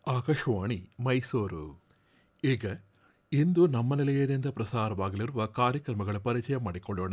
ಆಕಾಶವಾಣಿ ಮೈಸೂರು ಈಗ ಇಂದು ನಮ್ಮ ನಿಲಯದಿಂದ ಪ್ರಸಾರವಾಗಲಿರುವ ಕಾರ್ಯಕ್ರಮಗಳ ಪರಿಚಯ ಮಾಡಿಕೊಳ್ಳೋಣ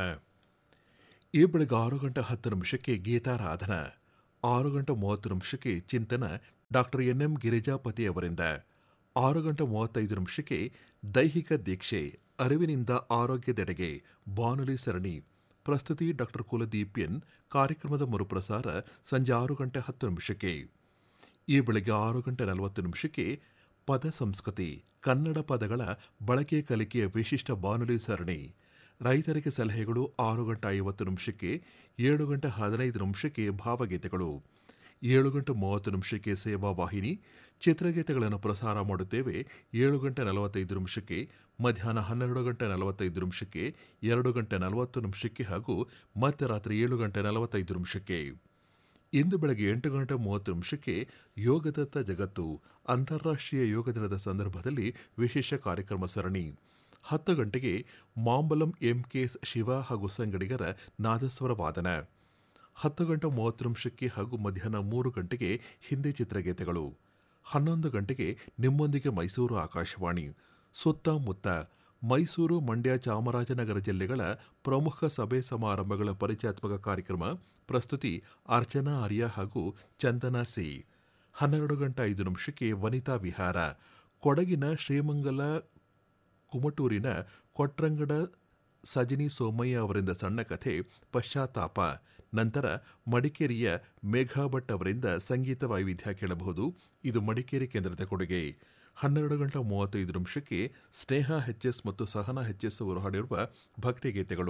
ಈ ಬೆಳಗ್ಗೆ ಆರು ಗಂಟೆ ಹತ್ತು ನಿಮಿಷಕ್ಕೆ ಗೀತಾರಾಧನ ಆರು ಗಂಟೆ ಮೂವತ್ತು ನಿಮಿಷಕ್ಕೆ ಚಿಂತನ ಡಾಕ್ಟರ್ ಎನ್ ಎಂ ಗಿರಿಜಾಪತಿ ಅವರಿಂದ ಆರು ಗಂಟೆ ಮೂವತ್ತೈದು ನಿಮಿಷಕ್ಕೆ ದೈಹಿಕ ದೀಕ್ಷೆ ಅರಿವಿನಿಂದ ಆರೋಗ್ಯದೆಡೆಗೆ ಬಾನುಲಿ ಸರಣಿ ಪ್ರಸ್ತುತಿ ಡಾಕ್ಟರ್ ಕುಲದೀಪ್ ಎನ್ ಕಾರ್ಯಕ್ರಮದ ಮರುಪ್ರಸಾರ ಸಂಜೆ ಆರು ಗಂಟೆ ಹತ್ತು ನಿಮಿಷಕ್ಕೆ ಈ ಬೆಳಗ್ಗೆ ಆರು ಗಂಟೆ ನಲವತ್ತು ನಿಮಿಷಕ್ಕೆ ಪದ ಸಂಸ್ಕೃತಿ ಕನ್ನಡ ಪದಗಳ ಬಳಕೆ ಕಲಿಕೆಯ ವಿಶಿಷ್ಟ ಬಾನುಲಿ ಸರಣಿ ರೈತರಿಗೆ ಸಲಹೆಗಳು ಆರು ಗಂಟೆ ಐವತ್ತು ನಿಮಿಷಕ್ಕೆ ಏಳು ಗಂಟೆ ಹದಿನೈದು ನಿಮಿಷಕ್ಕೆ ಭಾವಗೀತೆಗಳು ಏಳು ಗಂಟೆ ಮೂವತ್ತು ನಿಮಿಷಕ್ಕೆ ಸೇವಾ ವಾಹಿನಿ ಚಿತ್ರಗೀತೆಗಳನ್ನು ಪ್ರಸಾರ ಮಾಡುತ್ತೇವೆ ಏಳು ಗಂಟೆ ನಲವತ್ತೈದು ನಿಮಿಷಕ್ಕೆ ಮಧ್ಯಾಹ್ನ ಹನ್ನೆರಡು ಗಂಟೆ ನಲವತ್ತೈದು ನಿಮಿಷಕ್ಕೆ ಎರಡು ಗಂಟೆ ನಲವತ್ತು ನಿಮಿಷಕ್ಕೆ ಹಾಗೂ ಮಧ್ಯರಾತ್ರಿ ಏಳು ಗಂಟೆ ನಲವತ್ತೈದು ನಿಮಿಷಕ್ಕೆ ಇಂದು ಬೆಳಗ್ಗೆ ಎಂಟು ಗಂಟೆ ಮೂವತ್ತು ನಿಮಿಷಕ್ಕೆ ಯೋಗದತ್ತ ಜಗತ್ತು ಅಂತಾರಾಷ್ಟ್ರೀಯ ಯೋಗ ದಿನದ ಸಂದರ್ಭದಲ್ಲಿ ವಿಶೇಷ ಕಾರ್ಯಕ್ರಮ ಸರಣಿ ಹತ್ತು ಗಂಟೆಗೆ ಮಾಂಬಲಂ ಎಂಕೆ ಶಿವ ಹಾಗೂ ಸಂಗಡಿಗರ ನಾದಸ್ವರ ವಾದನ ಹತ್ತು ಗಂಟೆ ಮೂವತ್ತು ನಿಮಿಷಕ್ಕೆ ಹಾಗೂ ಮಧ್ಯಾಹ್ನ ಮೂರು ಗಂಟೆಗೆ ಹಿಂದಿ ಚಿತ್ರಗೀತೆಗಳು ಹನ್ನೊಂದು ಗಂಟೆಗೆ ನಿಮ್ಮೊಂದಿಗೆ ಮೈಸೂರು ಆಕಾಶವಾಣಿ ಸುತ್ತಮುತ್ತ ಮೈಸೂರು ಮಂಡ್ಯ ಚಾಮರಾಜನಗರ ಜಿಲ್ಲೆಗಳ ಪ್ರಮುಖ ಸಭೆ ಸಮಾರಂಭಗಳ ಪರಿಚಯಾತ್ಮಕ ಕಾರ್ಯಕ್ರಮ ಪ್ರಸ್ತುತಿ ಅರ್ಚನಾ ಆರ್ಯ ಹಾಗೂ ಚಂದನಾ ಸಿ ಹನ್ನೆರಡು ಗಂಟೆ ಐದು ನಿಮಿಷಕ್ಕೆ ವನಿತಾ ವಿಹಾರ ಕೊಡಗಿನ ಶ್ರೀಮಂಗಲ ಕುಮಟೂರಿನ ಕೊಟ್ರಂಗಡ ಸಜಿನಿ ಸೋಮಯ್ಯ ಅವರಿಂದ ಸಣ್ಣ ಕಥೆ ಪಶ್ಚಾತ್ತಾಪ ನಂತರ ಮಡಿಕೇರಿಯ ಮೇಘಾ ಭಟ್ ಅವರಿಂದ ಸಂಗೀತ ವೈವಿಧ್ಯ ಕೇಳಬಹುದು ಇದು ಮಡಿಕೇರಿ ಕೇಂದ್ರದ ಕೊಡುಗೆ ಹನ್ನೆರಡು ಗಂಟೆ ಮೂವತ್ತೈದು ನಿಮಿಷಕ್ಕೆ ಸ್ನೇಹ ಎಸ್ ಮತ್ತು ಸಹನಾ ಎಸ್ ಅವರು ಹಾಡಿರುವ ಭಕ್ತಿಗೀತೆಗಳು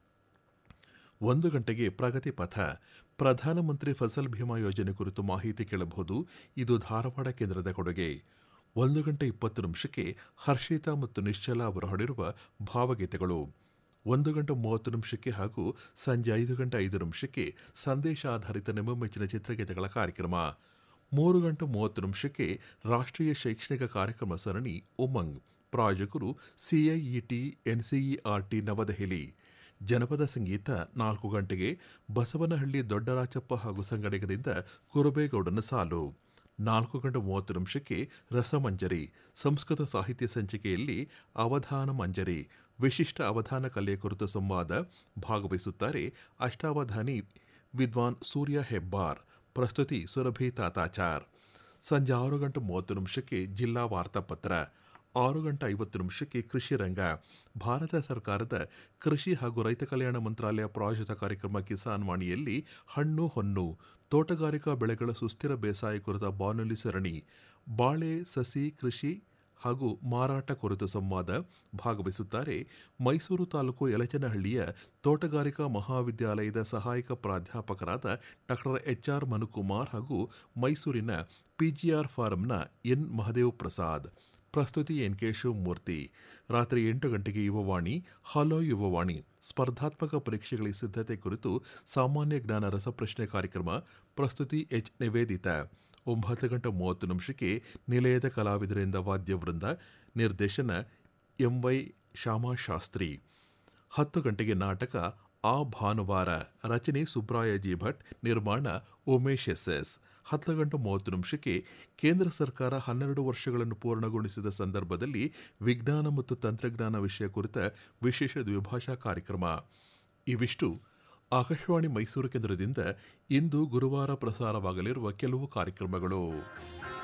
ಒಂದು ಗಂಟೆಗೆ ಪ್ರಗತಿ ಪಥ ಪ್ರಧಾನಮಂತ್ರಿ ಫಸಲ್ ಭೀಮಾ ಯೋಜನೆ ಕುರಿತು ಮಾಹಿತಿ ಕೇಳಬಹುದು ಇದು ಧಾರವಾಡ ಕೇಂದ್ರದ ಕೊಡುಗೆ ಒಂದು ಗಂಟೆ ಇಪ್ಪತ್ತು ನಿಮಿಷಕ್ಕೆ ಹರ್ಷಿತಾ ಮತ್ತು ನಿಶ್ಚಲ ಅವರು ಹಾಡಿರುವ ಭಾವಗೀತೆಗಳು ಒಂದು ಗಂಟೆ ಮೂವತ್ತು ನಿಮಿಷಕ್ಕೆ ಹಾಗೂ ಸಂಜೆ ಐದು ಗಂಟೆ ಐದು ನಿಮಿಷಕ್ಕೆ ಸಂದೇಶ ಆಧಾರಿತ ನಿಮ್ಮ ಮೆಚ್ಚಿನ ಚಿತ್ರಗೀತೆಗಳ ಕಾರ್ಯಕ್ರಮ ಮೂರು ಗಂಟೆ ಮೂವತ್ತು ನಿಮಿಷಕ್ಕೆ ರಾಷ್ಟ್ರೀಯ ಶೈಕ್ಷಣಿಕ ಕಾರ್ಯಕ್ರಮ ಸರಣಿ ಉಮಂಗ್ ಪ್ರಾಯೋಜಕರು ಸಿಐಇಟಿ ಎನ್ಸಿಇಆರ್ಟಿ ನವದೆಹಲಿ ಜನಪದ ಸಂಗೀತ ನಾಲ್ಕು ಗಂಟೆಗೆ ಬಸವನಹಳ್ಳಿ ದೊಡ್ಡರಾಚಪ್ಪ ಹಾಗೂ ಸಂಗಡಿಗರಿಂದ ಕುರುಬೇಗೌಡನ ಸಾಲು ನಾಲ್ಕು ಗಂಟೆ ಮೂವತ್ತು ನಿಮಿಷಕ್ಕೆ ರಸಮಂಜರಿ ಸಂಸ್ಕೃತ ಸಾಹಿತ್ಯ ಸಂಚಿಕೆಯಲ್ಲಿ ಅವಧಾನ ಮಂಜರಿ ವಿಶಿಷ್ಟ ಅವಧಾನ ಕಲೆಯ ಕುರಿತು ಸಂವಾದ ಭಾಗವಹಿಸುತ್ತಾರೆ ಅಷ್ಟಾವಧಾನಿ ವಿದ್ವಾನ್ ಸೂರ್ಯ ಹೆಬ್ಬಾರ್ ಪ್ರಸ್ತುತಿ ಸುರಭಿ ತಾತಾಚಾರ್ ಸಂಜೆ ಆರು ಗಂಟೆ ಮೂವತ್ತು ನಿಮಿಷಕ್ಕೆ ಜಿಲ್ಲಾ ವಾರ್ತಾಪತ್ರ ಆರು ಗಂಟೆ ಐವತ್ತು ನಿಮಿಷಕ್ಕೆ ಕೃಷಿ ರಂಗ ಭಾರತ ಸರ್ಕಾರದ ಕೃಷಿ ಹಾಗೂ ರೈತ ಕಲ್ಯಾಣ ಮಂತ್ರಾಲಯ ಪ್ರಾಯೋಜಿತ ಕಾರ್ಯಕ್ರಮ ಕಿಸಾನ್ ವಾಣಿಯಲ್ಲಿ ಹಣ್ಣು ಹೊನ್ನು ತೋಟಗಾರಿಕಾ ಬೆಳೆಗಳ ಸುಸ್ಥಿರ ಬೇಸಾಯ ಕುರಿತ ಬಾನುಲಿ ಸರಣಿ ಬಾಳೆ ಸಸಿ ಕೃಷಿ ಹಾಗೂ ಮಾರಾಟ ಕುರಿತು ಸಂವಾದ ಭಾಗವಹಿಸುತ್ತಾರೆ ಮೈಸೂರು ತಾಲೂಕು ಯಲಚನಹಳ್ಳಿಯ ತೋಟಗಾರಿಕಾ ಮಹಾವಿದ್ಯಾಲಯದ ಸಹಾಯಕ ಪ್ರಾಧ್ಯಾಪಕರಾದ ಡಾಕ್ಟರ್ ಎಚ್ ಆರ್ ಮನುಕುಮಾರ್ ಹಾಗೂ ಮೈಸೂರಿನ ಪಿಜಿಆರ್ ಫಾರಂನ ಎನ್ ಮಹದೇವ್ ಪ್ರಸಾದ್ ಪ್ರಸ್ತುತಿ ಎನ್ ಕೆ ಶಿವಮೂರ್ತಿ ರಾತ್ರಿ ಎಂಟು ಗಂಟೆಗೆ ಯುವವಾಣಿ ಹಲೋ ಯುವವಾಣಿ ಸ್ಪರ್ಧಾತ್ಮಕ ಪರೀಕ್ಷೆಗಳ ಸಿದ್ಧತೆ ಕುರಿತು ಸಾಮಾನ್ಯ ಜ್ಞಾನ ರಸಪ್ರಶ್ನೆ ಕಾರ್ಯಕ್ರಮ ಪ್ರಸ್ತುತಿ ಎಚ್ ನಿವೇದಿತ ಒಂಬತ್ತು ಗಂಟೆ ಮೂವತ್ತು ನಿಮಿಷಕ್ಕೆ ನಿಲಯದ ಕಲಾವಿದರಿಂದ ವಾದ್ಯವೃಂದ ನಿರ್ದೇಶನ ಎಂವೈ ಶ್ಯಾಮಶಾಸ್ತ್ರಿ ಹತ್ತು ಗಂಟೆಗೆ ನಾಟಕ ಆ ಭಾನುವಾರ ರಚನೆ ಸುಬ್ರಾಯ ಜಿ ಭಟ್ ನಿರ್ಮಾಣ ಉಮೇಶ್ ಎಸ್ ಎಸ್ ಹತ್ತು ಗಂಟೆ ಮೂವತ್ತು ನಿಮಿಷಕ್ಕೆ ಕೇಂದ್ರ ಸರ್ಕಾರ ಹನ್ನೆರಡು ವರ್ಷಗಳನ್ನು ಪೂರ್ಣಗೊಳಿಸಿದ ಸಂದರ್ಭದಲ್ಲಿ ವಿಜ್ಞಾನ ಮತ್ತು ತಂತ್ರಜ್ಞಾನ ವಿಷಯ ಕುರಿತ ವಿಶೇಷ ದ್ವಿಭಾಷಾ ಕಾರ್ಯಕ್ರಮ ಇವಿಷ್ಟು ಆಕಾಶವಾಣಿ ಮೈಸೂರು ಕೇಂದ್ರದಿಂದ ಇಂದು ಗುರುವಾರ ಪ್ರಸಾರವಾಗಲಿರುವ ಕೆಲವು ಕಾರ್ಯಕ್ರಮಗಳು